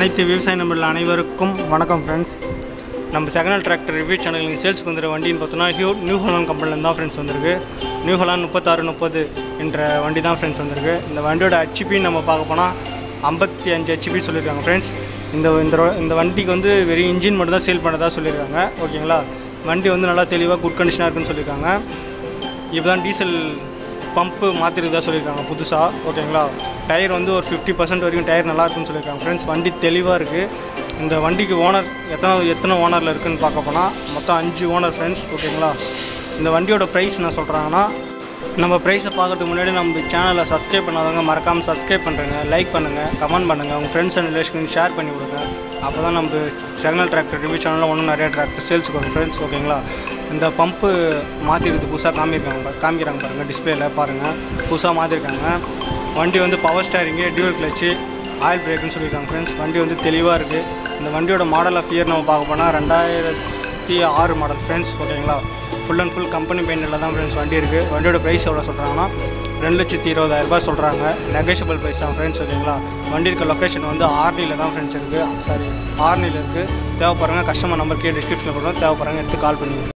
அனைத்து விவசாய நண்பர்கள் அனைவருக்கும் வணக்கம் ஃப்ரெண்ட்ஸ் நம்ம செகண்ட் ஹேண்ட் டிராக்டர் ரிவ்யூ சேனலில் சேல்ஸுக்கு வந்துற வண்டின்னு பார்த்தோன்னா ஹியூ நியூ ஹோலாண்ட் கம்பெனிலேருந்து தான் ஃப்ரெண்ட்ஸ் வந்திருக்கு நியூ ஹோலாண்ட் முப்பத்தாறு முப்பது என்ற வண்டி தான் ஃப்ரெண்ட்ஸ் வந்திருக்கு இந்த வண்டியோட ஹெச்பின்னு நம்ம பார்க்க போனால் ஐம்பத்தி அஞ்சு ஹெச்பி சொல்லியிருக்காங்க ஃப்ரெண்ட்ஸ் இந்த இந்த ro- இந்த வண்டிக்கு வந்து வெறும் இன்ஜின் மட்டும் தான் சேல் பண்ணதா சொல்லியிருக்காங்க ஓகேங்களா வண்டி வந்து நல்லா தெளிவாக குட் கண்டிஷனாக இருக்குன்னு சொல்லியிருக்காங்க இப்போ தான் டீசல் பம்பு மாற்றிருக்கதா சொல்லியிருக்காங்க புதுசாக ஓகேங்களா டயர் வந்து ஒரு ஃபிஃப்டி பர்சன்ட் வரைக்கும் டயர் நல்லா இருக்குன்னு சொல்லியிருக்காங்க ஃப்ரெண்ட்ஸ் வண்டி தெளிவாக இருக்குது இந்த வண்டிக்கு ஓனர் எத்தனை எத்தனை ஓனரில் இருக்குன்னு பார்க்க போனால் மொத்தம் அஞ்சு ஓனர் ஃப்ரெண்ட்ஸ் ஓகேங்களா இந்த வண்டியோட ப்ரைஸ் என்ன சொல்கிறாங்கன்னா நம்ம ப்ரைஸை பார்க்கறதுக்கு முன்னாடி நம்ம சேனலை சப்ஸ்கிரைப் பண்ணாதவங்க மறக்காமல் சப்ஸ்கிரைப் பண்ணுறேங்க லைக் பண்ணுங்கள் கமெண்ட் பண்ணுங்கள் உங்கள் ஃப்ரெண்ட்ஸ் அண்ட் ரிலேஷனுக்கு ஷேர் பண்ணி விடுங்க அப்போ தான் நம்ம செகண்ட் டிராக்டர் ரிவ்யூ சேனலில் ஒன்றும் நிறைய டிராக்டர் சேல்ஸுக்கு வரும் ஃப்ரெண்ட்ஸ் ஓகேங்களா இந்த பம்பு மாற்றிருக்கு புதுசாக காமியிருக்காங்க பா- காமிக்கிறாங்க பாருங்கள் டிஸ்பிளேல பாருங்கள் புதுசாக மாற்றிருக்காங்க வண்டி வந்து power steering dual clutch oil பிரேக்குன்னு சொல்லியிருக்காங்க ஃப்ரெண்ட்ஸ் வண்டி வந்து தெளிவாக இருக்குது இந்த வண்டியோட மாடல் ஆஃப் இயர் நம்ம பார்க்க போனால் ரெண்டாயிரத்தி ஆறு மாடல் ஃப்ரெண்ட்ஸ் ஓகேங்களா ஃபுல் அண்ட் ஃபுல் கம்பெனி பெயிண்டில் தான் ஃப்ரெண்ட்ஸ் வண்டி இருக்குது வண்டியோட ப்ரைஸ் எவ்வளோ சொல்கிறாங்கன்னா ரெண்டு லட்சத்தி இருபதாயிரரூபா சொல்கிறாங்க நெகோஷியபிள் ப்ரைஸ் தான் ஃப்ரெண்ட்ஸ் ஓகேங்களா வண்டி இருக்க லொக்கேஷன் வந்து ஆர்னியில் தான் ஃப்ரெண்ட்ஸ் இருக்குது சாரி ஆர்னியில் இருக்குது தேவைப்படுறவங்க கஸ்டமர் நம்பர் கீழே டிஸ்கிரிப்ஷனில் போடுறோம் தேவைப்படுறவங்க எடுத்து கால் பண்ணுங்க